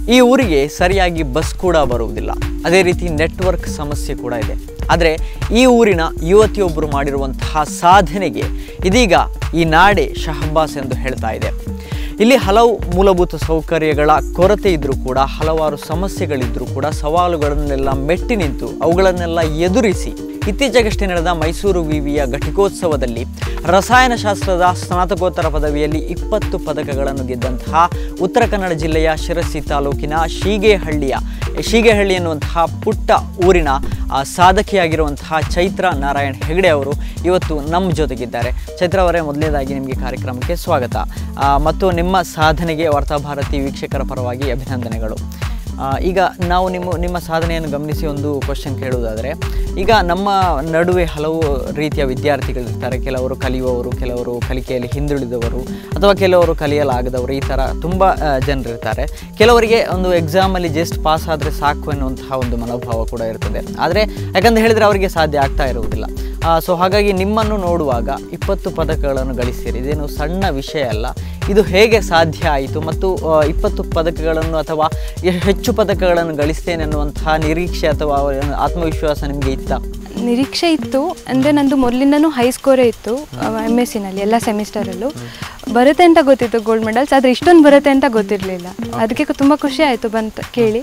ಈ ಊರಿಗೆ ಸರಿಯಾಗಿ ಬಸ್ ಕೂಡ ಬರುವುದಿಲ್ಲ ಅದೇ ರೀತಿ ನೆಟ್ವರ್ಕ್ ಸಮಸ್ಯೆ ಕೂಡ ಇದೆ ಆದರೆ ಈ ಊರಿನ ಯುವತಿಯೊಬ್ಬರು ಮಾಡಿರುವಂತಹ ಸಾಧನೆಗೆ ಇದೀಗ ಈ ನಾಡೆ ಶಹಬ್ಬಾಸ್ ಎಂದು ಹೇಳ್ತಾ ಇದೆ ಇಲ್ಲಿ ಹಲವು ಮೂಲಭೂತ ಸೌಕರ್ಯಗಳ ಕೊರತೆ ಇದ್ದರೂ ಕೂಡ ಹಲವಾರು ಸಮಸ್ಯೆಗಳಿದ್ದರೂ ಕೂಡ ಸವಾಲುಗಳನ್ನೆಲ್ಲ ಮೆಟ್ಟಿ ನಿಂತು ಅವುಗಳನ್ನೆಲ್ಲ ಎದುರಿಸಿ ಇತ್ತೀಚೆಗಷ್ಟೇ ನಡೆದ ಮೈಸೂರು ವಿವಿಯ ಘಟಿಕೋತ್ಸವದಲ್ಲಿ ರಸಾಯನಶಾಸ್ತ್ರದ ಸ್ನಾತಕೋತ್ತರ ಪದವಿಯಲ್ಲಿ ಇಪ್ಪತ್ತು ಪದಕಗಳನ್ನು ಗೆದ್ದಂತಹ ಉತ್ತರ ಕನ್ನಡ ಜಿಲ್ಲೆಯ ಶಿರಸಿ ತಾಲೂಕಿನ ಶೀಗೇಹಳ್ಳಿಯ ಶೀಗೇಹಳ್ಳಿ ಎನ್ನುವಂತಹ ಪುಟ್ಟ ಊರಿನ ಆ, ಸಾಧಕಿಯಾಗಿರುವಂತಹ ಚೈತ್ರ ನಾರಾಯಣ್ ಹೆಗಡೆ ಅವರು ಇವತ್ತು ನಮ್ಮ ಜೊತೆಗಿದ್ದಾರೆ ಚೈತ್ರ ಅವರೇ ಮೊದಲನೇದಾಗಿ ನಿಮಗೆ ಕಾರ್ಯಕ್ರಮಕ್ಕೆ ಸ್ವಾಗತ ಆ, ಮತ್ತು ನಿಮ್ಮ ಸಾಧನೆಗೆ ವಾರ್ತಾಭಾರತಿ ವೀಕ್ಷಕರ ಪರವಾಗಿ ಅಭಿನಂದನೆಗಳು ಆ, ಈಗ ನಾವು ನಿಮ್ಮ ನಿಮ್ಮ ಸಾಧನೆಯನ್ನು ಗಮನಿಸಿ ಒಂದು ಕ್ವಶನ್ ಕೇಳುವುದಾದರೆ ಈಗ ನಮ್ಮ ನಡುವೆ ಹಲವು ರೀತಿಯ ವಿದ್ಯಾರ್ಥಿಗಳಿರ್ತಾರೆ ಕೆಲವರು ಕಲಿಯುವವರು ಕೆಲವರು ಕಲಿಕೆಯಲ್ಲಿ ಹಿಂದುಳಿದವರು ಅಥವಾ ಕೆಲವರು ಕಲಿಯಲಾಗದವರು ಈ ಥರ ತುಂಬ ಜನರಿರ್ತಾರೆ ಕೆಲವರಿಗೆ ಒಂದು ಎಕ್ಸಾಮಲ್ಲಿ ಜಸ್ಟ್ ಪಾಸ್ ಆದರೆ ಸಾಕು ಎನ್ನುವಂತಹ ಒಂದು ಮನೋಭಾವ ಕೂಡ ಇರ್ತದೆ ಆದರೆ ಯಾಕಂತ ಹೇಳಿದರೆ ಅವರಿಗೆ ಸಾಧ್ಯ ಆಗ್ತಾ ಇರುವುದಿಲ್ಲ ಸೊ ಹಾಗಾಗಿ ನಿಮ್ಮನ್ನು ನೋಡುವಾಗ ಇಪ್ಪತ್ತು ಪದಕಗಳನ್ನು ಗಳಿಸಿರಿ ಇದೇನು ಸಣ್ಣ ವಿಷಯ ಅಲ್ಲ ಇದು ಹೇಗೆ ಸಾಧ್ಯ ಆಯಿತು ಮತ್ತು ಆ, ಇಪ್ಪತ್ತು ಪದಕಗಳನ್ನು ಅಥವಾ ಎ- ಹೆಚ್ಚು ಪದಕಗಳನ್ನು ಗಳಿಸ್ತೇನೆ ಅನ್ನುವಂತಹ ನಿರೀಕ್ಷೆ ಅಥವಾ ಆತ್ಮವಿಶ್ವಾಸ ನಿಮಗೆ ಇತ್ತ ನಿರೀಕ್ಷೆ ಇತ್ತು ಅಂದರೆ ನಂದು ಮೊದಲಿಂದನೂ ಹೈ ಸ್ಕೋರೇ ಇತ್ತು ಎಮ್ ಎಸ್ ಸಿನಲ್ಲಿ ಎಲ್ಲ ಸೆಮಿಸ್ಟರಲ್ಲೂ ಬರುತ್ತೆ ಅಂತ ಗೊತ್ತಿತ್ತು ಗೋಲ್ಡ್ ಮೆಡಲ್ಸ್ ಆದರೆ ಇಷ್ಟೊಂದು ಬರುತ್ತೆ ಅಂತ ಗೊತ್ತಿರಲಿಲ್ಲ ಅದಕ್ಕೆ ತುಂಬ ಖುಷಿ ಆಯಿತು ಬಂತ ಕೇಳಿ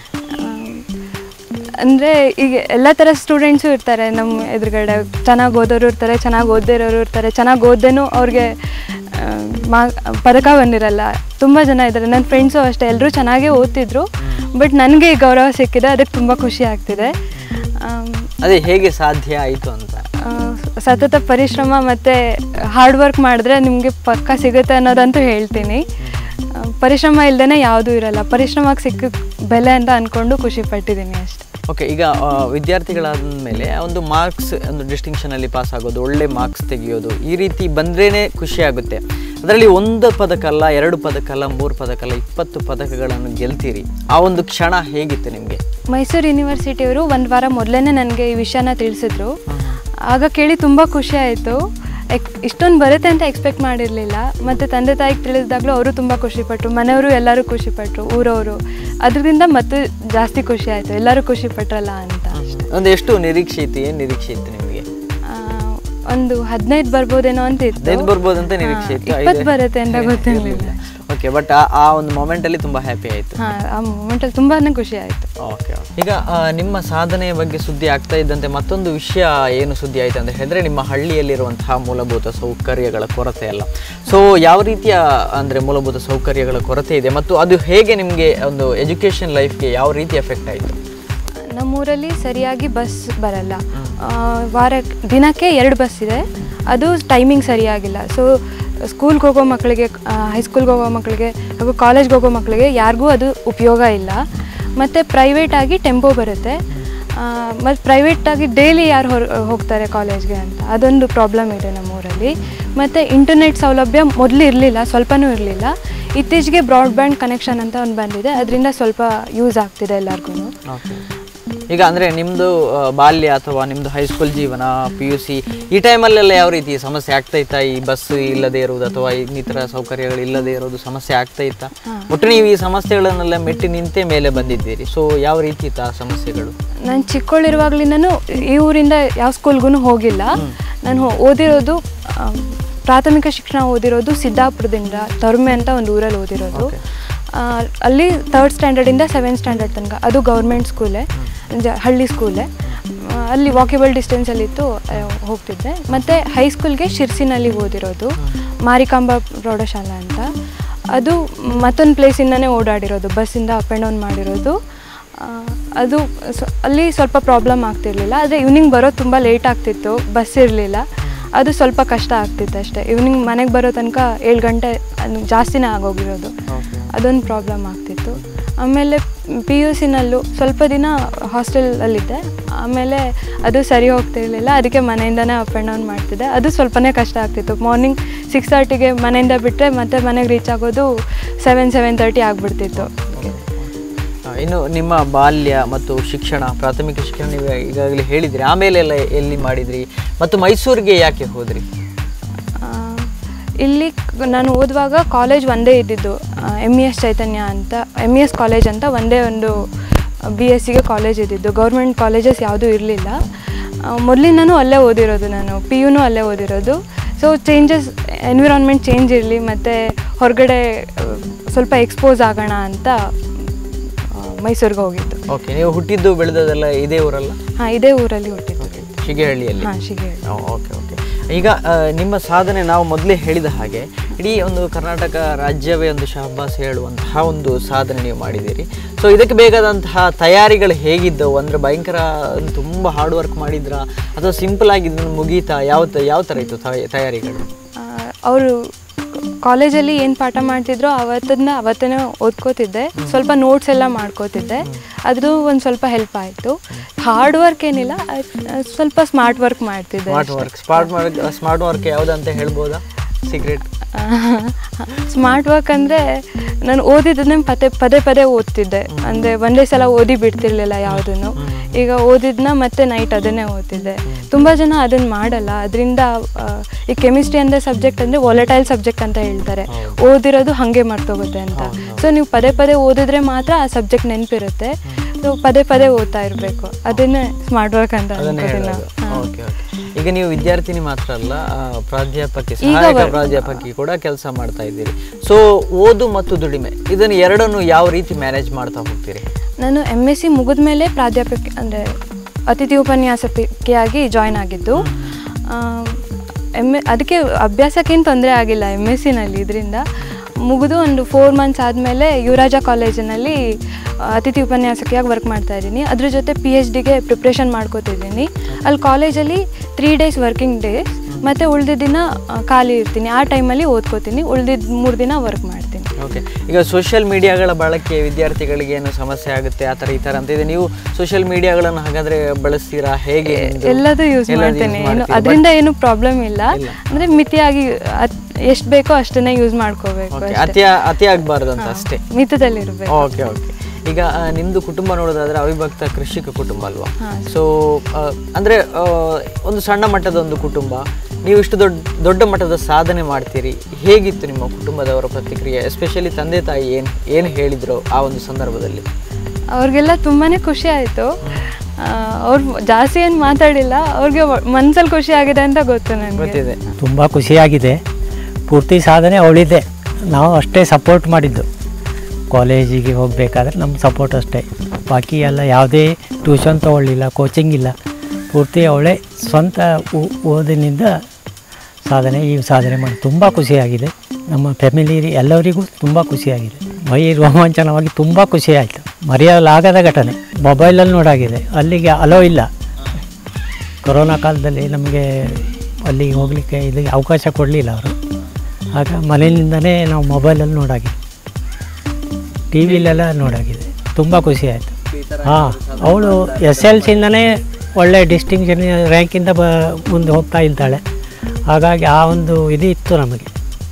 ಅಂದರೆ ಈಗ ಎಲ್ಲ ಥರ ಸ್ಟೂಡೆಂಟ್ಸು ಇರ್ತಾರೆ ನಮ್ಮ ಎದುರುಗಡೆ ಚೆನ್ನಾಗಿ ಓದೋರು ಇರ್ತಾರೆ ಚೆನ್ನಾಗಿ ಓದದೇ ಇರೋರು ಇರ್ತಾರೆ ಚೆನ್ನಾಗಿ ಓದ್ದೇನೂ ಅವ್ರಿಗೆ ಆ, ಮಾ ಪದಕ ಬಂದಿರಲ್ಲ ತುಂಬ ಜನ ಇದ್ದಾರೆ ನನ್ನ ಫ್ರೆಂಡ್ಸು ಅಷ್ಟೇ ಎಲ್ಲರೂ ಚೆನ್ನಾಗೇ ಓದ್ತಿದ್ರು ಬಟ್ ನನಗೆ ಈ ಗೌರವ ಸಿಕ್ಕಿದೆ ಅದಕ್ಕೆ ತುಂಬ ಖುಷಿ ಆಗ್ತಿದೆ ಆಮ್, ಅದೇ ಹೇಗೆ ಸಾಧ್ಯ ಆಯಿತು ಅಂತ ಆ, ಸತತ ಪರಿಶ್ರಮ ಮತ್ತು ಹಾರ್ಡ್ ವರ್ಕ್ ಮಾಡಿದ್ರೆ ನಿಮಗೆ ಪಕ್ಕ ಸಿಗುತ್ತೆ ಅನ್ನೋದಂತೂ ಹೇಳ್ತೀನಿ ಆ, ಪರಿಶ್ರಮ ಇಲ್ಲದೇ ಯಾವುದೂ ಇರಲ್ಲ ಪರಿಶ್ರಮಕ್ಕೆ ಸಿಕ್ಕ ಬೆಲೆ ಅಂತ ಅಂದ್ಕೊಂಡು ಖುಷಿ ಪಟ್ಟಿದ್ದೀನಿ ಅಷ್ಟೆ ಓಕೆ ಈಗ ಆ, ವಿದ್ಯಾರ್ಥಿಗಳಾದ ಮೇಲೆ ಒಂದು ಮಾರ್ಕ್ಸ್ ಒಂದು ಡಿಸ್ಟಿಂಕ್ಷನಲ್ಲಿ ಪಾಸ್ ಆಗೋದು ಒಳ್ಳೆ ಮಾರ್ಕ್ಸ್ ತೆಗೆಯೋದು ಈ ರೀತಿ ಬಂದ್ರೇ ಖುಷಿ ಆಗುತ್ತೆ ಅದರಲ್ಲಿ ಒಂದು ಪದಕ ಅಲ್ಲ ಎರಡು ಪದಕ ಅಲ್ಲ ಮೂರು ಪದಕ ಅಲ್ಲ ಇಪ್ಪತ್ತು ಪದಕಗಳನ್ನು ಗೆಲ್ತೀರಿ ಆ ಒಂದು ಕ್ಷಣ ಹೇಗಿತ್ತು ನಿಮಗೆ ಮೈಸೂರು ಯೂನಿವರ್ಸಿಟಿಯವರು ಒಂದು ವಾರ ಮೊದಲೇ ನನಗೆ ಈ ವಿಷಯನ ತಿಳಿಸಿದ್ರು ಆಗ ಕೇಳಿ ತುಂಬ ಖುಷಿ ಆಯಿತು ಎಕ್ ಇಷ್ಟೊಂದು ಬರುತ್ತೆ ಅಂತ ಎಕ್ಸ್ಪೆಕ್ಟ್ ಮಾಡಿರಲಿಲ್ಲ ಮತ್ತು ತಂದೆ ತಾಯಿಗೆ ತಿಳಿಸಿದಾಗಲೂ ಅವರು ತುಂಬ ಖುಷಿಪಟ್ಟರು ಮನೆಯವರು ಎಲ್ಲರೂ ಖುಷಿಪಟ್ಟರು ಊರವರು ಅದರಿಂದ ಮತ್ತು ಜಾಸ್ತಿ ಖುಷಿ ಆಯಿತು ಎಲ್ಲರೂ ಖುಷಿಪಟ್ರಲ್ಲ ಅಂತ ಒಂದು ಎಷ್ಟು ನಿರೀಕ್ಷೆ ಇತ್ತು ಏನು ನಿರೀಕ್ಷೆ ಇತ್ತು ನಿಮಗೆ ಆ, ಒಂದು ಹದಿನೈದು ಬರ್ಬೋದೇನೋ ಅಂತ ಇತ್ತು ಹದಿನೈದು ಬರ್ಬೋದು ಅಂತ ನಿರೀಕ್ಷೆ ಇತ್ತು ಇಪ್ಪತ್ತು ಬರುತ್ತೆ ಅಂತ ಗೊತ್ತಿರಲಿಲ್ಲ ಓಕೆ ಬಟ್ ಆ ಒಂದು ಮೊಮೆಂಟಲ್ಲಿ ತುಂಬ ಹ್ಯಾಪಿ ಆಯಿತು ಹಾಂ ಆ ಮೂಮೆಂಟಲ್ಲಿ ತುಂಬಾ ಖುಷಿ ಆಯಿತು ಓಕೆ ಈಗ ಆ, ನಿಮ್ಮ ಸಾಧನೆಯ ಬಗ್ಗೆ ಸುದ್ದಿ ಆಗ್ತಾ ಇದ್ದಂತೆ ಮತ್ತೊಂದು ವಿಷಯ ಏನು ಸುದ್ದಿ ಆಯ್ತು ಅಂತ ಹೇಳಿದ್ರೆ ನಿಮ್ಮ ಹಳ್ಳಿಯಲ್ಲಿರುವಂತಹ ಮೂಲಭೂತ ಸೌಕರ್ಯಗಳ ಕೊರತೆ ಅಲ್ಲ ಸೊ ಯಾವ ರೀತಿಯ ಅಂದರೆ ಮೂಲಭೂತ ಸೌಕರ್ಯಗಳ ಕೊರತೆ ಇದೆ ಮತ್ತು ಅದು ಹೇಗೆ ನಿಮಗೆ ಒಂದು ಎಜುಕೇಷನ್ ಲೈಫ್ಗೆ ಯಾವ ರೀತಿ ಎಫೆಕ್ಟ್ ಆಯಿತು ನಮ್ಮೂರಲ್ಲಿ ಸರಿಯಾಗಿ ಬಸ್ ಬರಲ್ಲ ಆ, ವಾರ ದಿನಕ್ಕೆ ಎರಡು ಬಸ್ ಇದೆ ಅದು ಟೈಮಿಂಗ್ ಸರಿಯಾಗಿಲ್ಲ ಸೊ ಸ್ಕೂಲ್ಗೆ ಹೋಗೋ ಮಕ್ಕಳಿಗೆ ಹೈಸ್ಕೂಲ್ಗೆ ಹೋಗೋ ಮಕ್ಕಳಿಗೆ ಹಾಗೂ ಕಾಲೇಜ್ಗೆ ಹೋಗೋ ಮಕ್ಕಳಿಗೆ ಯಾರಿಗೂ ಅದು ಉಪಯೋಗ ಇಲ್ಲ ಮತ್ತು ಪ್ರೈವೇಟಾಗಿ ಟೆಂಪೋ ಬರುತ್ತೆ ಮತ್ತು ಪ್ರೈವೇಟಾಗಿ ಡೈಲಿ ಯಾರು ಹೊರ ಹೋಗ್ತಾರೆ ಕಾಲೇಜ್ಗೆ ಅಂತ ಅದೊಂದು ಪ್ರಾಬ್ಲಮ್ ಇದೆ ನಮ್ಮೂರಲ್ಲಿ ಮತ್ತು ಇಂಟರ್ನೆಟ್ ಸೌಲಭ್ಯ ಮೊದಲು ಇರಲಿಲ್ಲ ಸ್ವಲ್ಪನೂ ಇರಲಿಲ್ಲ ಇತ್ತೀಚೆಗೆ ಬ್ರಾಡ್ಬ್ಯಾಂಡ್ ಕನೆಕ್ಷನ್ ಅಂತ ಒಂದು ಬಂದಿದೆ ಅದರಿಂದ ಸ್ವಲ್ಪ ಯೂಸ್ ಆಗ್ತಿದೆ ಎಲ್ಲರಿಗೂ ಓಕೆ ಈಗ ಅಂದರೆ ನಿಮ್ಮದು ಬಾಲ್ಯ ಅಥವಾ ನಿಮ್ಮದು ಹೈಸ್ಕೂಲ್ ಜೀವನ ಪಿ ಯು ಸಿ ಈ ಟೈಮಲ್ಲೆಲ್ಲ ಯಾವ ರೀತಿ ಸಮಸ್ಯೆ ಆಗ್ತಾ ಇತ್ತಾ ಈ ಬಸ್ ಇಲ್ಲದೆ ಇರುವುದು ಅಥವಾ ಇನ್ನಿತರ ಸೌಕರ್ಯಗಳು ಇಲ್ಲದೆ ಇರೋದು ಸಮಸ್ಯೆ ಆಗ್ತಾ ಇತ್ತಾ ಒಟ್ಟು ನೀವು ಈ ಸಮಸ್ಯೆಗಳನ್ನೆಲ್ಲ ಮೆಟ್ಟಿ ನಿಂತೇ ಮೇಲೆ ಬಂದಿದ್ದೀರಿ ಸೊ ಯಾವ ರೀತಿ ಇತ್ತು ಆ ಸಮಸ್ಯೆಗಳು ನಾನು ಚಿಕ್ಕವಳಿರುವಾಗಲಿಂದನೂ ಈ ಊರಿಂದ ಯಾವ ಸ್ಕೂಲ್ಗೂ ಹೋಗಿಲ್ಲ ನಾನು ಹೋ- ಓದಿರೋದು ಆ, ಪ್ರಾಥಮಿಕ ಶಿಕ್ಷಣ ಓದಿರೋದು ಸಿದ್ದಾಪುರದಿಂದ ತರ್ಮೆ ಅಂತ ಒಂದು ಊರಲ್ಲಿ ಓದಿರೋದು ಆ, ಅಲ್ಲಿ ತರ್ಡ್ ಸ್ಟ್ಯಾಂಡರ್ಡಿಂದ ಸೆವೆಂತ್ ಸ್ಟ್ಯಾಂಡರ್ಡ್ ತನಕ ಅದು ಗೌರ್ಮೆಂಟ್ ಸ್ಕೂಲೇ ಜ ಹಳ್ಳಿ ಸ್ಕೂಲೇ ಆ, ಅಲ್ಲಿ ವಾಕೇಬಲ್ ಡಿಸ್ಟೆನ್ಸಲ್ಲಿತ್ತು ಆ, ಹೋಗ್ತಿದ್ದೆ ಮತ್ತು ಹೈಸ್ಕೂಲ್ಗೆ ಶಿರ್ಸಿನಲ್ಲಿ ಓದಿರೋದು ಮಾರಿಕಾಂಬಾ ಪ್ರೌಢಶಾಲಾ ಅಂತ ಅದು ಮತ್ತೊಂದು ಪ್ಲೇಸಿಂದನೇ ಓಡಾಡಿರೋದು ಬಸ್ಸಿಂದ ಅಪ್ ಆ್ಯಂಡ್ ಡೌನ್ ಮಾಡಿರೋದು ಆ, ಅದು ಸ್ವ- ಅಲ್ಲಿ ಸ್ವಲ್ಪ ಪ್ರಾಬ್ಲಮ್ ಆಗ್ತಿರ್ಲಿಲ್ಲ ಆದರೆ ಈವ್ನಿಂಗ್ ಬರೋದು ತುಂಬ ಲೇಟ್ ಆಗ್ತಿತ್ತು ಬಸ್ ಇರಲಿಲ್ಲ ಅದು ಸ್ವಲ್ಪ ಕಷ್ಟ ಆಗ್ತಿತ್ತು ಅಷ್ಟೇ ಈವ್ನಿಂಗ್ ಮನೆಗೆ ಬರೋ ತನಕ ಏಳು ಗಂಟೆ ಅದು ಜಾಸ್ತಿನೇ ಆಗೋಗಿರೋದು ಅದೊಂದು ಪ್ರಾಬ್ಲಮ್ ಆಗ್ತಿತ್ತು ಆಮೇಲೆ ಪಿ ಯು ಸಿನಲ್ಲೂ ಸ್ವಲ್ಪ ದಿನ ಹಾಸ್ಟೆಲಲ್ಲಿದ್ದೆ ಆಮೇಲೆ ಅದು ಸರಿ ಹೋಗ್ತಿರ್ಲಿಲ್ಲ ಅದಕ್ಕೆ ಮನೆಯಿಂದನೇ ಅಪ್ ಆ್ಯಂಡ್ ಡೌನ್ ಮಾಡ್ತಿದ್ದೆ ಅದು ಸ್ವಲ್ಪನೇ ಕಷ್ಟ ಆಗ್ತಿತ್ತು ಮಾರ್ನಿಂಗ್ ಸಿಕ್ಸ್ ತರ್ಟಿಗೆ ಮನೆಯಿಂದ ಬಿಟ್ಟರೆ ಮತ್ತೆ ಮನೆಗೆ ರೀಚ್ ಆಗೋದು ಸೆವೆನ್ ಸೆವೆನ್ ತರ್ಟಿ ಆಗಿಬಿಡ್ತಿತ್ತು ಆ, ಇನ್ನು ನಿಮ್ಮ ಬಾಲ್ಯ ಮತ್ತು ಶಿಕ್ಷಣ ಪ್ರಾಥಮಿಕ ಶಿಕ್ಷಣ ನೀವು ಈಗಾಗಲೇ ಹೇಳಿದ್ರಿ ಆಮೇಲೆ ಎಲ್ಲ ಎಲ್ಲಿ ಮಾಡಿದ್ರಿ ಮತ್ತು ಮೈಸೂರಿಗೆ ಯಾಕೆ ಹೋದ್ರಿ ಆ, ಇಲ್ಲಿ ಕ್- ನಾನು ಓದುವಾಗ ಕಾಲೇಜ್ ಒಂದೇ ಇದ್ದಿದ್ದು ಎಮ್ ಇ ಎಸ್ ಚೈತನ್ಯ ಅಂತ ಎಮ್ ಇ ಎಸ್ ಕಾಲೇಜ್ ಅಂತ ಒಂದೇ ಒಂದು ಬಿ ಎಸ್ ಸಿಗೆ ಕಾಲೇಜ್ ಇದ್ದಿದ್ದು ಗೌರ್ಮೆಂಟ್ ಕಾಲೇಜಸ್ ಯಾವುದೂ ಇರಲಿಲ್ಲ ಮೊದಲಿಂದನೂ ಅಲ್ಲೇ ಓದಿರೋದು ನಾನು ಪಿ ಯುನೂ ಅಲ್ಲೇ ಓದಿರೋದು ಸೊ ಚೇಂಜಸ್ ಎನ್ವಿರಾನ್ಮೆಂಟ್ ಚೇಂಜ್ ಇರಲಿ ಮತ್ತು ಹೊರಗಡೆ ಆ, ಸ್ವಲ್ಪ ಎಕ್ಸ್ಪೋಸ್ ಆಗೋಣ ಅಂತ ಮೈಸೂರಿಗೆ ಹೋಗಿದ್ದು ಓಕೆ ನೀವು ಹುಟ್ಟಿದ್ದು ಬೆಳೆದದೆಲ್ಲ ಇದೇ ಊರಲ್ಲ ಹಾಂ ಇದೇ ಊರಲ್ಲಿ ಹುಟ್ಟಿದ್ದು ಶಿಗೇಹಳ್ಳಿಯಲ್ಲಿ ಹಾಂ ಶಿಗೇಳಿ ಓಕೆ ಓಕೆ ಈಗ ಆ, ನಿಮ್ಮ ಸಾಧನೆ ನಾವು ಮೊದಲೇ ಹೇಳಿದ ಹಾಗೆ ಇಡೀ ಒಂದು ಕರ್ನಾಟಕ ರಾಜ್ಯವೇ ಒಂದು ಶಹಬ್ಬಾಸ್ ಹೇಳುವಂತಹ ಒಂದು ಸಾಧನೆ ನೀವು ಮಾಡಿದ್ದೀರಿ ಸೊ ಇದಕ್ಕೆ ಬೇಕಾದಂತಹ ತಯಾರಿಗಳು ಹೇಗಿದ್ದವು ಅಂದರೆ ಭಯಂಕರ ತುಂಬ ಹಾರ್ಡ್ ವರ್ಕ್ ಮಾಡಿದ್ರಾ ಅಥವಾ ಸಿಂಪಲ್ ಆಗಿ ಇದನ್ನು ಮುಗೀತಾ ಯಾವ ತ- ಯಾವ ಥರ ಇತ್ತು ತಯ- ತಯಾರಿಗಳು ಅವರು ಕಾಲೇಜಲ್ಲಿ ಏನು ಪಾಠ ಮಾಡ್ತಿದ್ರೋ ಅವತ್ತನ್ನ ಅವತ್ತನೇ ಓದ್ಕೋತಿದ್ದೆ ಸ್ವಲ್ಪ ನೋಟ್ಸ್ ಎಲ್ಲ ಮಾಡ್ಕೋತಿದ್ದೆ ಅದು ಒಂದು ಸ್ವಲ್ಪ ಹೆಲ್ಪ್ ಆಯಿತು ಹಾರ್ಡ್ ವರ್ಕ್ ಏನಿಲ್ಲ ಅದ್- ಅದ್ ಸ್ವಲ್ಪ ಸ್ಮಾರ್ಟ್ ವರ್ಕ್ ಮಾಡ್ತಿದ್ದೆ smart work smart work smart work ಯಾವುದಂತ ಹೇಳ್ಬೋದಾ ಸೀಕ್ರೆಟ್ ಸ್ಮಾರ್ಟ್ ವರ್ಕ್ ಅಂದರೆ ನಾನು ಓದಿದ್ದನ್ನೇ ಪದೇ ಪದೇ ಪದೇ ಓದ್ತಿದ್ದೆ ಅಂದರೆ ಒಂದೇ ಸಲ ಓದಿ ಬಿಡ್ತಿರ್ಲಿಲ್ಲ ಯಾವುದನ್ನು ಈಗ ಓದಿದ್ನ ಮತ್ತೆ ನೈಟ್ ಅದನ್ನೇ ಓದ್ತಿದ್ದೆ ತುಂಬ ಜನ ಅದನ್ನು ಮಾಡಲ್ಲ ಅದರಿಂದ ಈ ಕೆಮಿಸ್ಟ್ರಿ ಅಂದರೆ ಸಬ್ಜೆಕ್ಟ್ ಅಂದರೆ ವಾಲಟೈಲ್ ಸಬ್ಜೆಕ್ಟ್ ಅಂತ ಹೇಳ್ತಾರೆ ಓದಿರೋದು ಹಾಗೆ ಮರ್ತೋಗುತ್ತೆ ಅಂತ ಸೊ ನೀವು ಪದೇ ಪದೇ ಓದಿದ್ರೆ ಮಾತ್ರ ಆ ಸಬ್ಜೆಕ್ಟ್ ನೆನಪಿರುತ್ತೆ ಸೊ ಪದೇ ಪದೇ ಓದ್ತಾ ಇರಬೇಕು ಅದನ್ನೇ ಸ್ಮಾರ್ಟ್ ವರ್ಕ್ ಅಂತ ಅದನ್ನೇ ಅನ್ಕೋತೀನಿ ಹೇಳೋದು ನಾವು. ಹಾ. ಓಕೆ ಓಕೆ ಈಗ ನೀವು ವಿದ್ಯಾರ್ಥಿನಿ ಮಾತ್ರ ಅಲ್ಲ ಆ, ಪ್ರಾಧ್ಯಾಪಕಿ ಈಗ ಸಹಾಯಕ ಬರ್- ಪ್ರಾಧ್ಯಾಪಕಿ ಕೂಡ ಕೆಲಸ ಮಾಡ್ತಾ ಇದ್ದೀರಿ ಸೊ ಓದು ಮತ್ತು ದುಡಿಮೆ ಇದನ್ನು ಎರಡನ್ನು ಯಾವ ರೀತಿ ಮ್ಯಾನೇಜ್ ಮಾಡ್ತಾ ಹೋಗ್ತೀರಿ ನಾನು ಎಮ್ ಎಸ್ ಸಿ ಮುಗಿದ ಮೇಲೆ ಪ್ರಾಧ್ಯಾಪಕ ಅಂದರೆ ಅತಿಥಿ ಉಪನ್ಯಾಸಕಿಯಾಗಿ ಜಾಯ್ನ್ ಆಗಿದ್ದು ಎಮ್ ಎ ಅದಕ್ಕೆ ಅಭ್ಯಾಸಕ್ಕೇನು ತೊಂದರೆ ಆಗಿಲ್ಲ ಎಮ್ ಎಸ್ ಸಿನಲ್ಲಿ ಇದರಿಂದ ಮುಗಿದು ಒಂದು ಫೋರ್ ಮಂತ್ಸ್ ಆದಮೇಲೆ ಯುವರಾಜ ಕಾಲೇಜಿನಲ್ಲಿ ಆ, ಅತಿಥಿ ಉಪನ್ಯಾಸಕಿಯಾಗಿ ವರ್ಕ್ ಮಾಡ್ತಾ ಇದ್ದೀನಿ ಅದ್ರ ಜೊತೆ ಪಿ ಎಚ್ ಡಿಗೆ ಪ್ರಿಪ್ರೇಷನ್ ಮಾಡ್ಕೋತಿದ್ದೀನಿ ಅಲ್ಲಿ ಕಾಲೇಜಲ್ಲಿ ತ್ರೀ ಡೇಸ್ ವರ್ಕಿಂಗ್ ಡೇಸ್ ಮತ್ತು ಉಳಿದಿದ್ದ ದಿನ ಆ, ಖಾಲಿ ಇರ್ತೀನಿ ಆ ಟೈಮಲ್ಲಿ ಓದ್ಕೋತೀನಿ ಉಳಿದಿದ್ದ ಮೂರು ದಿನ ವರ್ಕ್ ಮಾಡ್ತೀನಿ ಓಕೆ ಈಗ ಸೋಷಿಯಲ್ ಮೀಡಿಯಾಗಳ ಬಳಕೆ ವಿದ್ಯಾರ್ಥಿಗಳಿಗೆ ಏನು ಸಮಸ್ಯೆ ಆಗುತ್ತೆ ಆ ಥರ ಈ ಥರ ಅಂತ ಇದೆ ನೀವು ಸೋಷಿಯಲ್ ಮೀಡಿಯಾಗಳನ್ನು ಹಾಗಾದ್ರೆ ಬಳಸ್ತೀರಾ ಹೇಗೆ ನಿಮ್ದು? ಎಲ್ಲದೂ ಯೂಸ್ ಎಲ್ಲದೂ use ಮಾಡ್ತೇನೆ ಏನು ಮಾಡ್ತೀರಾ? ಅದರಿಂದ ಏನು ಪ್ರಾಬ್ಲಮ್ ಇಲ್ಲ ಇಲ್ಲ. ಅಂದ್ರೆ ಮಿತಿಯಾಗಿ ಎಷ್ಟು ಬೇಕೋ ಅಷ್ಟನ್ನೇ ಯೂಸ್ ಮಾಡ್ಕೋಬೇಕು ಓಕೆ ಅಷ್ಟೇ. ಅತಿ ಅತಿ ಆಗಬಾರ್ದು ಅಂತ ಅಷ್ಟೇ ಮಿತದಲ್ಲಿರ್ಬೇಕು ಓಕೆ ಓಕೆ ಈಗ ಆ, ನಿಮ್ದು ಕುಟುಂಬ ನೋಡೋದಾದ್ರೆ ಅವಿಭಕ್ತ ಕೃಷಿಕ ಕುಟುಂಬ ಅಲ್ವಾ ಹಾ. ಸೊ ಅಂದ್ರೆ ಆ, ಒಂದು ಸಣ್ಣ ಮಟ್ಟದ ಒಂದು ಕುಟುಂಬ ನೀವು ಇಷ್ಟು ದೊಡ್ಡ ದೊಡ್ಡ ಮಟ್ಟದ ಸಾಧನೆ ಮಾಡ್ತೀರಿ ಹೇಗಿತ್ತು ನಿಮ್ಮ ಕುಟುಂಬದವರ ಪ್ರತಿಕ್ರಿಯೆ ಎಸ್ಪೆಷಲಿ ತಂದೆ ತಾಯಿ ಏನು ಏನು ಹೇಳಿದ್ರು ಆ ಒಂದು ಸಂದರ್ಭದಲ್ಲಿ ಅವ್ರಿಗೆಲ್ಲ ತುಂಬಾನೇ ಖುಷಿ ಆಯ್ತು ಅವ್ರು ಜಾಸ್ತಿ ಏನು ಮಾತಾಡಿಲ್ಲ ಅವ್ರಿಗೆ ಮನ್ಸಲ್ಲಿ ಖುಷಿ ಆಗಿದೆ ಅಂತ ಗೊತ್ತು ನನಗೆ ಗೊತ್ತಿದೆ ತುಂಬ ಖುಷಿಯಾಗಿದೆ ಪೂರ್ತಿ ಸಾಧನೆ ಅವಳಿದೆ ನಾವು ಅಷ್ಟೇ ಸಪೋರ್ಟ್ ಮಾಡಿದ್ದು ಕಾಲೇಜಿಗೆ ಹೋಗಬೇಕಾದ್ರೆ ನಮ್ಮ ಸಪೋರ್ಟ್ ಅಷ್ಟೇ ಬಾಕಿ ಎಲ್ಲ ಯಾವುದೇ ಟ್ಯೂಷನ್ ತೊಗೊಳ್ಳಿಲ್ಲ ಕೋಚಿಂಗ್ ಇಲ್ಲ ಪೂರ್ತಿ ಅವಳೇ ಸ್ವಂತ ಓ- ಓದಿನಿಂದ ಸಾಧನೆ ಈ ಸಾಧನೆ ಮಾಡಿ ತುಂಬ ಖುಷಿಯಾಗಿದೆ ನಮ್ಮ ಫ್ಯಾಮಿಲಿ ಎಲ್ಲರಿಗೂ ತುಂಬ ಖುಷಿಯಾಗಿದೆ ಮೈ ರೋಮಾಂಚನವಾಗಿ ತುಂಬ ಖುಷಿಯಾಯಿತು ಮರೆಯಲಾಗದ ಘಟನೆ ಮೊಬೈಲಲ್ಲಿ ನೋಡಾಗಿದೆ ಅಲ್ಲಿಗೆ ಅಲೋ ಇಲ್ಲ ಕೊರೋನಾ ಕಾಲದಲ್ಲಿ ನಮಗೆ ಅಲ್ಲಿಗೆ ಹೋಗಲಿಕ್ಕೆ ಇಲ್ಲಿ ಅವಕಾಶ ಕೊಡಲಿಲ್ಲ ಅವರು ಆಗ ಮನೆಯಿಂದನೇ ನಾವು ಮೊಬೈಲಲ್ಲಿ ನೋಡಾಗಿದೆ ಟಿ ವಿಲೆಲ್ಲ ನೋಡಾಗಿದೆ ತುಂಬ ಖುಷಿ ಆಯಿತು ಹಾಂ ಅವಳು ಎಸ್ ಎಲ್ ಸಿಂದನೇ ಒಳ್ಳೆ ಡಿಸ್ಟಿಂಕ್ಷನ್ ರ್ಯಾಂಕಿಂದ ಬ ಮುಂದೆ ಹೋಗ್ತಾ ಇದ್ದಾಳೆ ಹಾಗಾಗಿ ಆ ಒಂದು ಇದು ಇತ್ತು ನಮಗೆ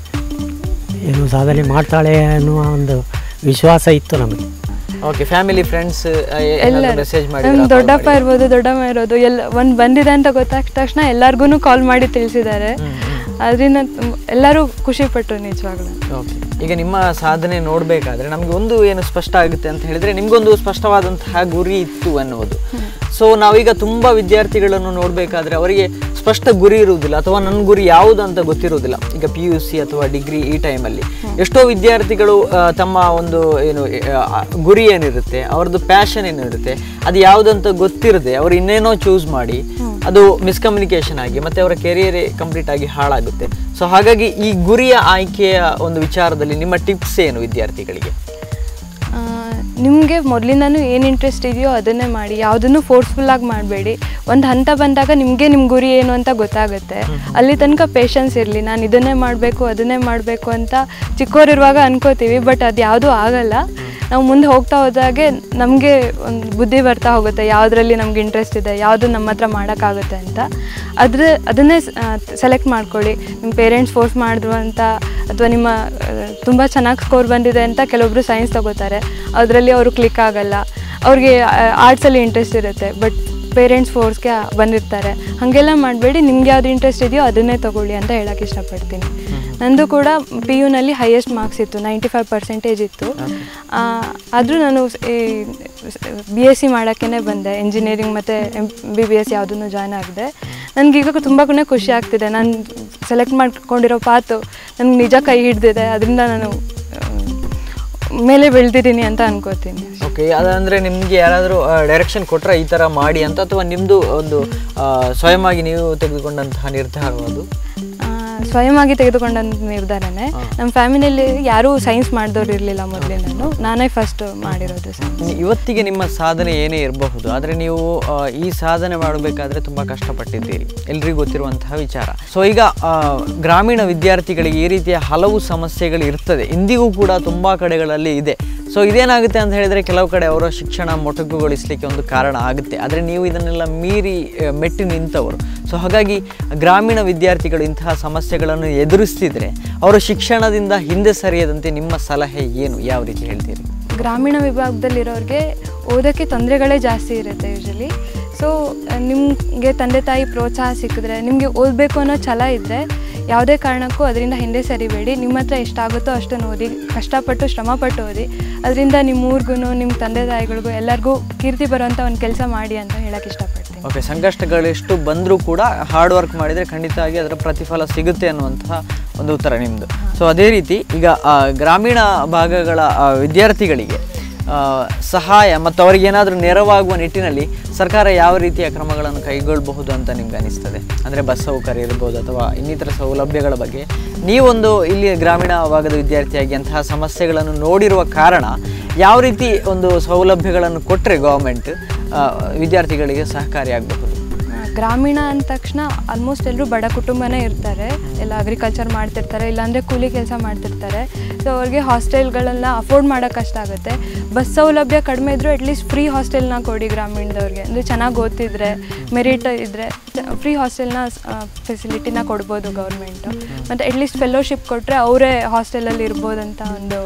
ಏನು ಸಾಧನೆ ಮಾಡ್ತಾಳೆ ಅನ್ನುವ ಒಂದು ವಿಶ್ವಾಸ ಇತ್ತು ನಮಗೆ ಓಕೆ ಫ್ಯಾಮಿಲಿ ಫ್ರೆಂಡ್ಸ್ ಎಲ್ಲರೂ ಮೆಸೇಜ್ ಮಾಡಿ ನಮ್ಗೆ ದೊಡ್ಡಪ್ಪ ಇರ್ಬೋದು ದೊಡ್ಡಮ್ಮ ಇರೋದು ಎಲ್ಲ ಒಂದು ಬಂದಿದೆ ಅಂತ ಗೊತ್ತಾದ ತಕ್ಷಣ ಎಲ್ಲರಿಗೂ ಕಾಲ್ ಮಾಡಿ ತಿಳಿಸಿದ್ದಾರೆ ಅದರಿಂದ ಎಲ್ಲರೂ ಖುಷಿ ಪಟ್ಟರು ನಿಜವಾಗ್ಲೂ ಓಕೆ ಈಗ ನಿಮ್ಮ ಸಾಧನೆ ನೋಡಬೇಕಾದ್ರೆ ನಮಗೆ ಒಂದು ಏನು ಸ್ಪಷ್ಟ ಆಗುತ್ತೆ ಅಂತ ಹೇಳಿದ್ರೆ ನಿಮ್ಗೊಂದು ಸ್ಪಷ್ಟವಾದಂತಹ ಗುರಿ ಇತ್ತು ಅನ್ನೋದು ಸೊ ನಾವೀಗ ತುಂಬ ವಿದ್ಯಾರ್ಥಿಗಳನ್ನು ನೋಡಬೇಕಾದ್ರೆ ಅವರಿಗೆ ಸ್ಪಷ್ಟ ಗುರಿ ಇರುವುದಿಲ್ಲ ಅಥವಾ ನನ್ನ ಗುರಿ ಯಾವುದು ಅಂತ ಗೊತ್ತಿರುವುದಿಲ್ಲ ಈಗ ಪಿ ಯು ಸಿ ಅಥವಾ ಡಿಗ್ರಿ ಈ ಟೈಮಲ್ಲಿ ಎಷ್ಟೋ ವಿದ್ಯಾರ್ಥಿಗಳು ಆ, ತಮ್ಮ ಒಂದು ಏನು ಆ, ಗುರಿ ಏನಿರುತ್ತೆ ಅವ್ರದ್ದು ಪ್ಯಾಷನ್ ಏನಿರುತ್ತೆ ಅದು ಯಾವುದಂತ ಗೊತ್ತಿರದೆ ಅವ್ರು ಇನ್ನೇನೋ ಚೂಸ್ ಮಾಡಿ ಅದು ಮಿಸ್ಕಮ್ಯುನಿಕೇಶನ್ ಆಗಿ ಮತ್ತೆ ಅವರ ಕೆರಿಯರೇ ಕಂಪ್ಲೀಟ್ ಆಗಿ ಹಾಳಾಗುತ್ತೆ ಸೊ ಹಾಗಾಗಿ ಈ ಗುರಿಯ ಆಯ್ಕೆಯ ಒಂದು ವಿಚಾರದಲ್ಲಿ ನಿಮ್ಮ ಟಿಪ್ಸ್ ಏನು ವಿದ್ಯಾರ್ಥಿಗಳಿಗೆ ನಿಮಗೆ ಮೊದಲಿಂದನೂ ಏನು ಇಂಟ್ರೆಸ್ಟ್ ಇದೆಯೋ ಅದನ್ನೇ ಮಾಡಿ ಯಾವುದನ್ನು ಫೋರ್ಸ್ಫುಲ್ಲಾಗಿ ಮಾಡಬೇಡಿ ಒಂದು ಹಂತ ಬಂದಾಗ ನಿಮಗೆ ನಿಮ್ಮ ಗುರಿ ಏನು ಅಂತ ಗೊತ್ತಾಗುತ್ತೆ ಅಲ್ಲಿ ತನಕ ಪೇಷನ್ಸ್ ಇರಲಿ ನಾನು ಇದನ್ನೇ ಮಾಡಬೇಕು ಅದನ್ನೇ ಮಾಡಬೇಕು ಅಂತ ಚಿಕ್ಕವರಿರುವಾಗ ಅನ್ಕೋತೀವಿ ಬಟ್ ಅದು ಯಾವುದೂ ಆಗಲ್ಲ ನಾವು ಮುಂದೆ ಹೋಗ್ತಾ ಹೋದಾಗೆ ನಮಗೆ ಒಂದು ಬುದ್ಧಿ ಬರ್ತಾ ಹೋಗುತ್ತೆ ಯಾವುದರಲ್ಲಿ ನಮ್ಗೆ ಇಂಟ್ರೆಸ್ಟ್ ಇದೆ ಯಾವುದು ನಮ್ಮ ಹತ್ರ ಮಾಡೋಕ್ಕಾಗುತ್ತೆ ಅಂತ ಅದ್ರ ಅದನ್ನೇ ಸೆಲೆಕ್ಟ್ ಮಾಡ್ಕೊಳ್ಳಿ ನಿಮ್ಮ ಪೇರೆಂಟ್ಸ್ ಫೋರ್ಸ್ ಮಾಡಿದ್ರು ಅಂತ ಅಥವಾ ನಿಮ್ಮ ತುಂಬ ಚೆನ್ನಾಗಿ ಸ್ಕೋರ್ ಬಂದಿದೆ ಅಂತ ಕೆಲವೊಬ್ರು ಸೈನ್ಸ್ ತಗೋತಾರೆ ಅದರಲ್ಲಿ ಅವರು ಕ್ಲಿಕ್ ಆಗಲ್ಲ ಅವ್ರಿಗೆ ಆರ್ಟ್ಸಲ್ಲಿ ಇಂಟ್ರೆಸ್ಟ್ ಇರುತ್ತೆ ಬಟ್ ಪೇರೆಂಟ್ಸ್ ಫೋರ್ಸ್ಗೆ ಬಂದಿರ್ತಾರೆ ಹಾಗೆಲ್ಲ ಮಾಡಬೇಡಿ ನಿಮ್ಗೆ ಯಾವ್ದು ಇಂಟ್ರೆಸ್ಟ್ ಇದೆಯೋ ಅದನ್ನೇ ತಗೊಳ್ಳಿ ಅಂತ ಹೇಳಕ್ಕೆ ಇಷ್ಟಪಡ್ತೀನಿ ನಂದು ಕೂಡ ಪಿ ಯುನಲ್ಲಿ ಹೈಯೆಸ್ಟ್ ಮಾರ್ಕ್ಸ್ ಇತ್ತು ನೈಂಟಿ ಫೈವ್ ಪರ್ಸೆಂಟೇಜ್ ಇತ್ತು ಆದರೂ ನಾನು ಬಿ ಎಸ್ ಸಿ ಮಾಡೋಕ್ಕೇ ಬಂದೆ ಇಂಜಿನಿಯರಿಂಗ್ ಮತ್ತು ಎಮ್ ಬಿ ಬಿ ಎಸ್ ಯಾವುದನ್ನು ಜಾಯ್ನ್ ಆಗಿದೆ ನನಗೀಗ ತುಂಬಾ ಖುಷಿ ಆಗ್ತಿದೆ ನಾನು ಸೆಲೆಕ್ಟ್ ಮಾಡ್ಕೊಂಡಿರೋ ಪಾತು ನನಗೆ ನಿಜ ಕೈ ಹಿಡ್ದಿದೆ ಅದರಿಂದ ನಾನು ಆ, ಮೇಲೆ ಬೆಳೆದಿದ್ದೀನಿ ಅಂತ ಅನ್ಕೋತೀನಿ ಓಕೆ ಅದಂದ್ರೆ ನಿಮ್ಗೆ ಯಾರಾದರೂ ಡೈರೆಕ್ಷನ್ ಕೊಟ್ರೆ ಈ ಥರ ಮಾಡಿ ಅಂತ ಅಥವಾ ನಿಮ್ಮದು ಒಂದು ಆ, ಸ್ವಯಮಾಗಿ ನೀವು ತೆಗೆದುಕೊಂಡಂತಹ ನಿರ್ಧಾರ ಅದು ಆ, ಸ್ವಯಮಾಗಿ ತೆಗೆದುಕೊಂಡಂಥ ನಿರ್ಧಾರನೇ ನಮ್ಮ ಫ್ಯಾಮಿಲಿಯಲ್ಲಿ ಯಾರೂ ಸೈನ್ಸ್ ಮಾಡಿದವ್ರು ಇರಲಿಲ್ಲ ಮೊದಲೇ ನಾನು ನಾನೇ ಫಸ್ಟ್ ಮಾಡಿರೋದು ಸೈನ್ಸ್ ನಿ- ಇವತ್ತಿಗೆ ನಿಮ್ಮ ಸಾಧನೆ ಏನೇ ಇರಬಹುದು ಆದರೆ ನೀವು ಆ, ಈ ಸಾಧನೆ ಮಾಡಬೇಕಾದ್ರೆ ತುಂಬ ಕಷ್ಟಪಟ್ಟಿದ್ದೀರಿ ಎಲ್ರಿಗೂ ಗೊತ್ತಿರುವಂತಹ ವಿಚಾರ ಸೊ ಈಗ ಆ, ಗ್ರಾಮೀಣ ವಿದ್ಯಾರ್ಥಿಗಳಿಗೆ ಈ ರೀತಿಯ ಹಲವು ಸಮಸ್ಯೆಗಳು ಇರ್ತದೆ ಇಂದಿಗೂ ಕೂಡ ತುಂಬ ಕಡೆಗಳಲ್ಲಿ ಇದೆ ಸೊ ಇದೇನಾಗುತ್ತೆ ಅಂತ ಹೇಳಿದರೆ ಕೆಲವು ಕಡೆ ಅವರ ಶಿಕ್ಷಣ ಮೊಟಕುಗೊಳಿಸಲಿಕ್ಕೆ ಒಂದು ಕಾರಣ ಆಗುತ್ತೆ ಆದರೆ ನೀವು ಇದನ್ನೆಲ್ಲ ಮೀರಿ ಆ, ಮೆಟ್ಟಿ ನಿಂತವರು ಸೊ ಹಾಗಾಗಿ ಗ್ರಾಮೀಣ ವಿದ್ಯಾರ್ಥಿಗಳು ಇಂತಹ ಸಮಸ್ಯೆಗಳನ್ನು ಎದುರಿಸ್ತಿದ್ರೆ ಅವರು ಶಿಕ್ಷಣದಿಂದ ಹಿಂದೆ ಸರಿಯದಂತೆ ನಿಮ್ಮ ಸಲಹೆ ಏನು ಯಾವ ರೀತಿ ಹೇಳ್ತೀರಿ ಗ್ರಾಮೀಣ ವಿಭಾಗದಲ್ಲಿರೋರಿಗೆ ಓದೋಕ್ಕೆ ತೊಂದರೆಗಳೇ ಜಾಸ್ತಿ ಇರುತ್ತೆ ಯೂಶಲಿ ಸೊ ನಿಮಗೆ ತಂದೆ ತಾಯಿ ಪ್ರೋತ್ಸಾಹ ಸಿಕ್ಕಿದ್ರೆ ನಿಮಗೆ ಓದಬೇಕು ಅನ್ನೋ ಛಲ ಇದ್ದರೆ ಯಾವುದೇ ಕಾರಣಕ್ಕೂ ಅದರಿಂದ ಹಿಂದೆ ಸರಿಬೇಡಿ ನಿಮ್ಮ ಹತ್ರ ಎಷ್ಟಾಗುತ್ತೋ ಅಷ್ಟನ್ನು ಓದಿ ಕಷ್ಟಪಟ್ಟು ಶ್ರಮಪಟ್ಟು ಓದಿ ಅದರಿಂದ ನಿಮ್ಮ ಊರಿಗೂ ನಿಮ್ಮ ತಂದೆ ತಾಯಿಗಳಿಗೂ ಎಲ್ಲರಿಗೂ ಕೀರ್ತಿ ಬರುವಂಥ ಒಂದು ಕೆಲಸ ಮಾಡಿ ಅಂತ ಹೇಳಕ್ಕೆ ಇಷ್ಟಪಡ್ತೀನಿ ಓಕೆ ಸಂಕಷ್ಟಗಳೆಷ್ಟು ಬಂದರೂ ಕೂಡ ಹಾರ್ಡ್ ವರ್ಕ್ ಮಾಡಿದರೆ ಖಂಡಿತವಾಗಿ ಅದರ ಪ್ರತಿಫಲ ಸಿಗುತ್ತೆ ಅನ್ನುವಂತಹ ಒಂದು ಉತ್ತರ ನಿಮ್ಮದು ಸೊ ಅದೇ ರೀತಿ ಈಗ ಆ, ಗ್ರಾಮೀಣ ಭಾಗಗಳ ಆ, ವಿದ್ಯಾರ್ಥಿಗಳಿಗೆ ಆ, ಸಹಾಯ ಮತ್ತು ಅವರಿಗೆ ಏನಾದರೂ ನೆರವಾಗುವ ನಿಟ್ಟಿನಲ್ಲಿ ಸರ್ಕಾರ ಯಾವ ರೀತಿಯ ಕ್ರಮಗಳನ್ನು ಕೈಗೊಳ್ಳಬಹುದು ಅಂತ ನಿಮ್ಗೆ ಅನಿಸ್ತದೆ ಅಂದರೆ ಬಸ್ ಸೌಕರ್ಯ ಇರ್ಬೋದು ಅಥವಾ ಇನ್ನಿತರ ಸೌಲಭ್ಯಗಳ ಬಗ್ಗೆ ನೀವೊಂದು ಇಲ್ಲಿ ಗ್ರಾಮೀಣ ಭಾಗದ ವಿದ್ಯಾರ್ಥಿಯಾಗಿ ಅಂತಹ ಸಮಸ್ಯೆಗಳನ್ನು ನೋಡಿರುವ ಕಾರಣ ಯಾವ ರೀತಿ ಒಂದು ಸೌಲಭ್ಯಗಳನ್ನು ಕೊಟ್ಟರೆ ಗೌರ್ಮೆಂಟ್ ವಿದ್ಯಾರ್ಥಿಗಳಿಗೆ ಸಹಕಾರಿಯಾಗಬಹುದು ಆ, ಗ್ರಾಮೀಣ ಅಂದ ತಕ್ಷಣ ಆಲ್ಮೋಸ್ಟ್ ಎಲ್ಲರೂ ಬಡ ಕುಟುಂಬನೇ ಇರ್ತಾರೆ ಎಲ್ಲ ಅಗ್ರಿಕಲ್ಚರ್ ಮಾಡ್ತಿರ್ತಾರೆ ಇಲ್ಲಾಂದರೆ ಕೂಲಿ ಕೆಲಸ ಮಾಡ್ತಿರ್ತಾರೆ ಸೊ ಅವ್ರಿಗೆ ಹಾಸ್ಟೆಲ್ಗಳನ್ನ ಅಫೋರ್ಡ್ ಮಾಡೋಕೆ ಕಷ್ಟ ಆಗುತ್ತೆ ಬಸ್ ಸೌಲಭ್ಯ ಕಡಿಮೆ ಇದ್ದರೂ ಅಟ್ಲೀಸ್ಟ್ ಫ್ರೀ ಹಾಸ್ಟೆಲ್ನ ಕೊಡಿ ಗ್ರಾಮೀಣದವ್ರಿಗೆ ಅಂದರೆ ಚೆನ್ನಾಗಿ ಓದ್ತಿದ್ರೆ ಮೆರಿಟ್ ಇದ್ದರೆ ಫ್ರೀ ಹಾಸ್ಟೆಲ್ನ ಫೆಸಿಲಿಟಿನ ಕೊಡ್ಬೋದು ಗೌರ್ಮೆಂಟು ಮತ್ತು ಅಟ್ಲೀಸ್ಟ್ ಫೆಲೋಶಿಪ್ ಕೊಟ್ಟರೆ ಅವರೇ ಹಾಸ್ಟೆಲಲ್ಲಿ ಇರ್ಬೋದಂತ ಒಂದು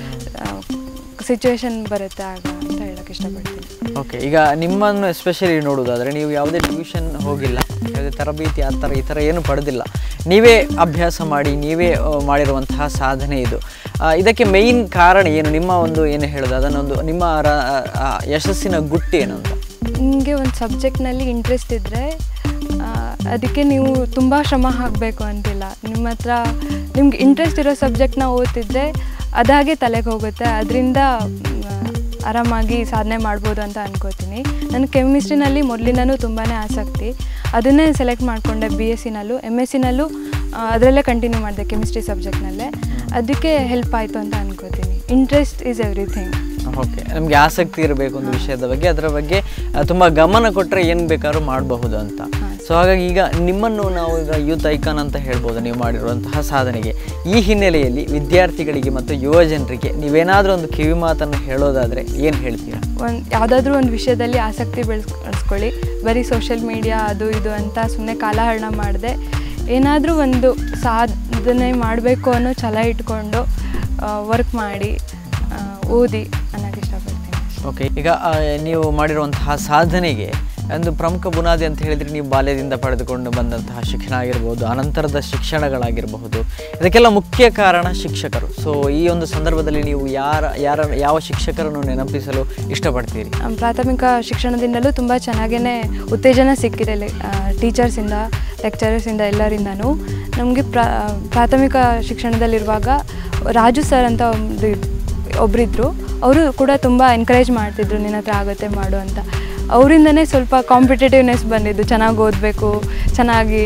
ಸಿಚುವೇಶನ್ ಬರುತ್ತೆ ಆಗ ಅಂತ ಹೇಳಕ್ಕೆ ಇಷ್ಟಪಡ್ತೀನಿ ಓಕೆ ಈಗ ನಿಮ್ಮನ್ನು ಎಸ್ಪೆಷಲಿ ನೋಡೋದಾದರೆ ನೀವು ಯಾವುದೇ ಟ್ಯೂಷನ್ ಹೋಗಿಲ್ಲ ಯಾವುದೇ ತರಬೇತಿ ಆ ಥರ ಈ ಥರ ಏನು ಪಡೆದಿಲ್ಲ ನೀವೇ ಅಭ್ಯಾಸ ಮಾಡಿ ನೀವೇ ಆ, ಮಾಡಿರುವಂತಹ ಸಾಧನೆ ಇದು ಆ, ಇದಕ್ಕೆ ಮೇಯ್ನ್ ಕಾರಣ ಏನು ನಿಮ್ಮ ಒಂದು ಏನು ಹೇಳೋದು ಅದನ್ನೊಂದು ನಿಮ್ಮ ರ- ಆ, ಯಶಸ್ಸಿನ ಗುಟ್ಟು ಏನು ಅಂತ ನಿಮಗೆ ಒಂದು ಸಬ್ಜೆಕ್ಟ್ನಲ್ಲಿ ಇಂಟ್ರೆಸ್ಟ್ ಇದ್ದರೆ ಅದಕ್ಕೆ ನೀವು ತುಂಬ ಶ್ರಮ ಹಾಕಬೇಕು ಅಂತಿಲ್ಲ ನಿಮ್ಮ ಹತ್ರ ನಿಮ್ಗೆ ಇಂಟ್ರೆಸ್ಟ್ ಇರೋ ಸಬ್ಜೆಕ್ಟ್ನ ಓದ್ತಿದ್ರೆ ಅದಾಗೆ ತಲೆಗೆ ಹೋಗುತ್ತೆ ಅದರಿಂದ ಆರಾಮಾಗಿ ಸಾಧನೆ ಮಾಡ್ಬೋದು ಅಂತ ಅನ್ಕೋತೀನಿ ನನಗೆ ಕೆಮಿಸ್ಟ್ರಿನಲ್ಲಿ ಮೊದಲಿಂದನೂ ತುಂಬಾ ಆಸಕ್ತಿ ಅದನ್ನೇ ಸೆಲೆಕ್ಟ್ ಮಾಡಿಕೊಂಡೆ ಬಿ ಎಸ್ ಸಿನಲ್ಲೂ ಎಮ್ ಎಸ್ ಸಿನಲ್ಲೂ ಅದರಲ್ಲೇ ಕಂಟಿನ್ಯೂ ಮಾಡಿದೆ ಕೆಮಿಸ್ಟ್ರಿ ಸಬ್ಜೆಕ್ಟ್ನಲ್ಲೇ ಅದಕ್ಕೆ ಹೆಲ್ಪ್ ಆಯಿತು ಅಂತ ಅನ್ಕೋತೀನಿ ಇಂಟ್ರೆಸ್ಟ್ ಈಸ್ ಎವ್ರಿಥಿಂಗ್ ಓಕೆ ನಮಗೆ ಆಸಕ್ತಿ ಇರಬೇಕು ಒಂದು ವಿಷಯದ ಬಗ್ಗೆ ಅದರ ಬಗ್ಗೆ ಆ, ತುಂಬ ಗಮನ ಕೊಟ್ಟರೆ ಏನು ಬೇಕಾದ್ರೂ ಮಾಡಬಹುದು ಅಂತ ಸೊ ಹಾಗಾಗಿ ಈಗ ನಿಮ್ಮನ್ನು ನಾವು ಈಗ ಯೂತ್ ಐಕಾನ್ ಅಂತ ಹೇಳ್ಬೋದು ನೀವು ಮಾಡಿರುವಂತಹ ಸಾಧನೆಗೆ ಈ ಹಿನ್ನೆಲೆಯಲ್ಲಿ ವಿದ್ಯಾರ್ಥಿಗಳಿಗೆ ಮತ್ತು ಯುವ ಜನರಿಗೆ ನೀವೇನಾದರೂ ಒಂದು ಕಿವಿ ಮಾತನ್ನು ಹೇಳೋದಾದರೆ ಏನು ಹೇಳ್ತೀರಾ ಒಂದು ಯಾವುದಾದ್ರೂ ಒಂದು ವಿಷಯದಲ್ಲಿ ಆಸಕ್ತಿ ಬೆಳೆಸ್ಕೊಳ್ಳಿ ಬರೀ ಸೋಷಿಯಲ್ ಮೀಡಿಯಾ ಅದು ಇದು ಅಂತ ಸುಮ್ಮನೆ ಕಾಲಹರಣ ಮಾಡದೆ ಏನಾದರೂ ಒಂದು ಸಾಧನೆ ಮಾಡಬೇಕು ಅನ್ನೋ ಛಲ ಇಟ್ಕೊಂಡು ವರ್ಕ್ ಮಾಡಿ ಆ, ಓದಿ ಅನ್ನೋಕ್ಕೆ ಇಷ್ಟಪಡ್ತೀನಿ ಓಕೆ ಈಗ ಆ, ನೀವು ಮಾಡಿರುವಂತಹ ಸಾಧನೆಗೆ ಒಂದು ಪ್ರಮುಖ ಬುನಾದಿ ಅಂತ ಹೇಳಿದರೆ ನೀವು ಬಾಲ್ಯದಿಂದ ಪಡೆದುಕೊಂಡು ಬಂದಂತಹ ಶಿಕ್ಷಣ ಆಗಿರ್ಬೋದು ಅನಂತರದ ಶಿಕ್ಷಣಗಳಾಗಿರಬಹುದು ಇದಕ್ಕೆಲ್ಲ ಮುಖ್ಯ ಕಾರಣ ಶಿಕ್ಷಕರು ಸೊ ಈ ಒಂದು ಸಂದರ್ಭದಲ್ಲಿ ನೀವು ಯಾರ ಯಾರ ಯಾವ ಶಿಕ್ಷಕರನ್ನು ನೆನಪಿಸಲು ಇಷ್ಟಪಡ್ತೀರಿ ಆ, ಪ್ರಾಥಮಿಕ ಶಿಕ್ಷಣದಿಂದಲೂ ತುಂಬ ಚೆನ್ನಾಗೇ ಉತ್ತೇಜನ ಸಿಕ್ಕಿದೆ ಟೀಚರ್ಸಿಂದ ಲೆಕ್ಚರರ್ಸಿಂದ ಎಲ್ಲರಿಂದನೂ ನಮಗೆ ಪ್ರಾ ಪ್ರಾಥಮಿಕ ಶಿಕ್ಷಣದಲ್ಲಿರುವಾಗ ರಾಜು ಸರ್ ಅಂತ ಒಂದು ಒಬ್ಬರಿದ್ದರು ಅವರು ಕೂಡ ತುಂಬ ಎನ್ಕರೇಜ್ ಮಾಡ್ತಿದ್ರು ನಿನ್ನ ಹತ್ರ ಆಗುತ್ತೆ ಮಾಡು ಅಂತ ಅವರಿಂದನೇ ಸ್ವಲ್ಪ ಕಾಂಪಿಟೇಟಿವ್ನೆಸ್ ಬಂದಿದ್ದು ಚೆನ್ನಾಗಿ ಓದಬೇಕು ಚೆನ್ನಾಗಿ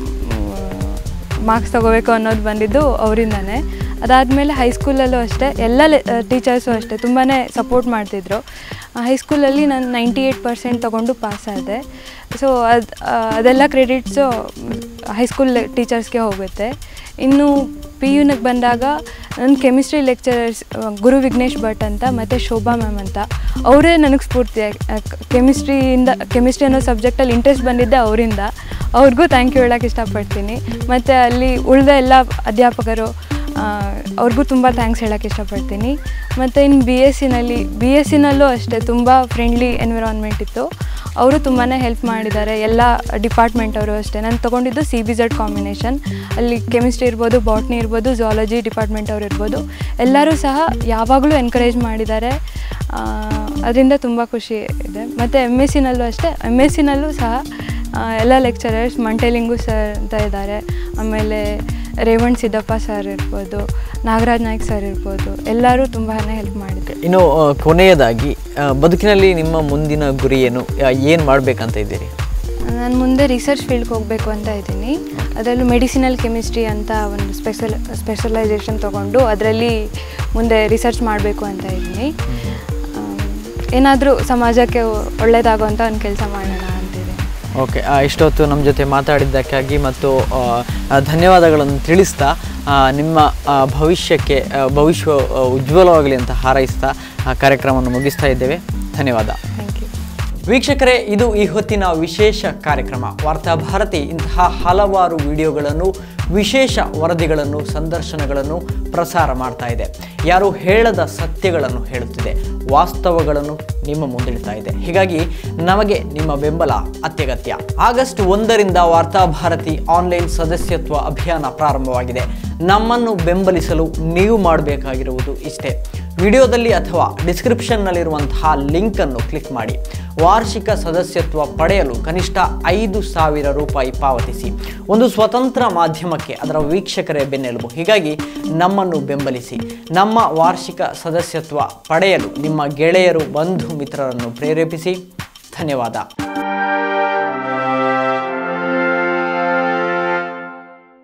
ಮಾರ್ಕ್ಸ್ ತೊಗೋಬೇಕು ಅನ್ನೋದು ಬಂದಿದ್ದು ಅವರಿಂದನೇ ಅದಾದಮೇಲೆ ಹೈಸ್ಕೂಲಲ್ಲೂ ಅಷ್ಟೇ ಎಲ್ಲ ಟೀಚರ್ಸು ಅಷ್ಟೇ ತುಂಬಾ ಸಪೋರ್ಟ್ ಮಾಡ್ತಿದ್ರು ಹೈಸ್ಕೂಲಲ್ಲಿ ನಾನು ನೈಂಟಿ ಏಯ್ಟ್ ಪರ್ಸೆಂಟ್ ತೊಗೊಂಡು ಪಾಸ್ ಆದೆ ಸೊ ಅದು ಅದೆಲ್ಲ ಕ್ರೆಡಿಟ್ಸು ಹೈಸ್ಕೂಲ್ ಟೀಚರ್ಸ್ಗೆ ಹೋಗುತ್ತೆ ಇನ್ನು ಪಿ ಯುನಿಗೆ ಬಂದಾಗ ನನ್ನ ಕೆಮಿಸ್ಟ್ರಿ ಲೆಕ್ಚರರ್ಸ್ ಗುರು ವಿಘ್ನೇಶ್ ಭಟ್ ಅಂತ ಮತ್ತು ಶೋಭಾ ಮ್ಯಾಮ್ ಅಂತ ಅವರೇ ನನಗೆ ಸ್ಫೂರ್ತಿ ಕೆಮಿಸ್ಟ್ರಿಯಿಂದ ಕೆಮಿಸ್ಟ್ರಿ ಅನ್ನೋ ಸಬ್ಜೆಕ್ಟಲ್ಲಿ ಇಂಟ್ರೆಸ್ಟ್ ಬಂದಿದ್ದೆ ಅವರಿಂದ ಅವ್ರಿಗೂ ಥ್ಯಾಂಕ್ ಯು ಹೇಳೋಕ್ಕೆ ಇಷ್ಟಪಡ್ತೀನಿ ಮತ್ತು ಅಲ್ಲಿ ಉಳಿದ ಎಲ್ಲ ಅಧ್ಯಾಪಕರು ಆ, ಅವ್ರಿಗೂ ತುಂಬ ಥ್ಯಾಂಕ್ಸ್ ಹೇಳೋಕ್ಕೆ ಇಷ್ಟಪಡ್ತೀನಿ ಮತ್ತು ಇನ್ನು ಬಿ ಎಸ್ ಸಿನಲ್ಲಿ ಬಿ ಎಸ್ ಸಿನಲ್ಲೂ ಅಷ್ಟೇ ತುಂಬ ಫ್ರೆಂಡ್ಲಿ ಎನ್ವಿರಾನ್ಮೆಂಟ್ ಇತ್ತು ಅವರು ತುಂಬಾ ಹೆಲ್ಪ್ ಮಾಡಿದ್ದಾರೆ ಎಲ್ಲ ಡಿಪಾರ್ಟ್ಮೆಂಟ್ ಅವರು ಅಷ್ಟೇ ನಾನು ತೊಗೊಂಡಿದ್ದು ಸಿ ಬಿ ಜೆಡ್ ಕಾಂಬಿನೇಷನ್ ಅಲ್ಲಿ ಕೆಮಿಸ್ಟ್ರಿ ಇರ್ಬೋದು ಬಾಟ್ನಿ ಇರ್ಬೋದು ಝಾಲಜಿ ಡಿಪಾರ್ಟ್ಮೆಂಟ್ ಅವ್ರು ಇರ್ಬೋದು ಎಲ್ಲರೂ ಸಹ ಯಾವಾಗಲೂ ಎನ್ಕರೇಜ್ ಮಾಡಿದ್ದಾರೆ ಅದರಿಂದ ತುಂಬ ಖುಷಿ ಇದೆ ಮತ್ತು ಎಮ್ ಎಸ್ ಸಿನಲ್ಲೂ ಅಷ್ಟೇ ಎಮ್ ಎಸ್ ಸಿನಲ್ಲೂ ಸಹ ಆ, ಎಲ್ಲ ಲೆಕ್ಚರರ್ಸ್ ಮಂಟೇಲಿಂಗು ಸರ್ ಅಂತ ಇದ್ದಾರೆ ಆಮೇಲೆ ರೇವಣ್ ಸಿದ್ದಪ್ಪ ಸರ್ ಇರ್ಬೋದು ನಾಗರಾಜ್ ನಾಯ್ಕ್ ಸರ್ ಇರ್ಬೋದು ಎಲ್ಲರೂ ತುಂಬಾ ಹೆಲ್ಪ್ ಮಾಡಿದ್ರು ಇನ್ನು ಆ, ಕೊನೆಯದಾಗಿ ಆ, ಬದುಕಿನಲ್ಲಿ ನಿಮ್ಮ ಮುಂದಿನ ಗುರಿ ಏನು ಏನು ಮಾಡಬೇಕಂತ ಇದ್ದೀರಿ ನಾನು ಮುಂದೆ ರಿಸರ್ಚ್ ಫೀಲ್ಡ್ಗೆ ಹೋಗಬೇಕು ಅಂತ ಇದ್ದೀನಿ ಅದರಲ್ಲೂ ಮೆಡಿಸಿನಲ್ ಕೆಮಿಸ್ಟ್ರಿ ಅಂತ ಒಂದು ಸ್ಪೆಷಲ್ ಸ್ಪೆಷಲೈಸೇಷನ್ ತೊಗೊಂಡು ಅದರಲ್ಲಿ ಮುಂದೆ ರಿಸರ್ಚ್ ಮಾಡಬೇಕು ಅಂತ ಇದ್ದೀನಿ ಏನಾದರೂ ಸಮಾಜಕ್ಕೆ ಒಳ್ಳೆಯದಾಗುವಂಥ ಒಂದು ಕೆಲಸ ಮಾಡೋಣ ಅಂತಿದೆ ಓಕೆ ಇಷ್ಟೊತ್ತು ನಮ್ಮ ಜೊತೆ ಮಾತಾಡಿದ್ದಕ್ಕಾಗಿ ಮತ್ತು ಆ, ಆ, ಧನ್ಯವಾದಗಳನ್ನು ತಿಳಿಸ್ತಾ ಆ, ನಿಮ್ಮ ಆ, ಭವಿಷ್ಯಕ್ಕೆ ಆ, ಭವಿಷ್ಯ ಆ, ಉಜ್ವಲವಾಗಲಿ ಅಂತ ಹಾರೈಸ್ತಾ ಆ ಕಾರ್ಯಕ್ರಮವನ್ನು ಮುಗಿಸ್ತಾ ಇದ್ದೇವೆ ಧನ್ಯವಾದ ಥ್ಯಾಂಕ್ ಯು ವೀಕ್ಷಕರೇ ಇದು ಈ ಹೊತ್ತಿನ ವಿಶೇಷ ಕಾರ್ಯಕ್ರಮ ವಾರ್ತಾ ಭಾರತಿ ಇಂತಹ ಹಲವಾರು ವಿಡಿಯೋಗಳನ್ನು ವಿಶೇಷ ವರದಿಗಳನ್ನು ಸಂದರ್ಶನಗಳನ್ನು ಪ್ರಸಾರ ಮಾಡ್ತಾ ಇದೆ ಯಾರು ಹೇಳದ ಸತ್ಯಗಳನ್ನು ಹೇಳುತ್ತಿದೆ ವಾಸ್ತವಗಳನ್ನು ನಿಮ್ಮ ಮುಂದಿಡ್ತಾ ಇದೆ ಹೀಗಾಗಿ ನಮಗೆ ನಿಮ್ಮ ಬೆಂಬಲ ಅತ್ಯಗತ್ಯ ಆಗಸ್ಟ್ ಒಂದರಿಂದ ವಾರ್ತಾ ಭಾರತಿ ಆನ್ಲೈನ್ ಸದಸ್ಯತ್ವ ಅಭಿಯಾನ ಪ್ರಾರಂಭವಾಗಿದೆ ನಮ್ಮನ್ನು ಬೆಂಬಲಿಸಲು ನೀವು ಮಾಡಬೇಕಾಗಿರುವುದು ಇಷ್ಟೇ ವಿಡಿಯೋದಲ್ಲಿ ಅಥವಾ ಡಿಸ್ಕ್ರಿಪ್ಷನ್ನಲ್ಲಿರುವಂತಹ ಲಿಂಕನ್ನು ಕ್ಲಿಕ್ ಮಾಡಿ ವಾರ್ಷಿಕ ಸದಸ್ಯತ್ವ ಪಡೆಯಲು ಕನಿಷ್ಠ ಐದು ಸಾವಿರ ರೂಪಾಯಿ ಪಾವತಿಸಿ ಒಂದು ಸ್ವತಂತ್ರ ಮಾಧ್ಯಮಕ್ಕೆ ಅದರ ವೀಕ್ಷಕರೇ ಬೆನ್ನೆಲುಬು ಹೀಗಾಗಿ ನಮ್ಮನ್ನು ಬೆಂಬಲಿಸಿ ನಮ್ಮ ವಾರ್ಷಿಕ ಸದಸ್ಯತ್ವ ಪಡೆಯಲು ನಿಮ್ಮ ಗೆಳೆಯರು ಬಂಧು ಮಿತ್ರರನ್ನು ಪ್ರೇರೇಪಿಸಿ ಧನ್ಯವಾದ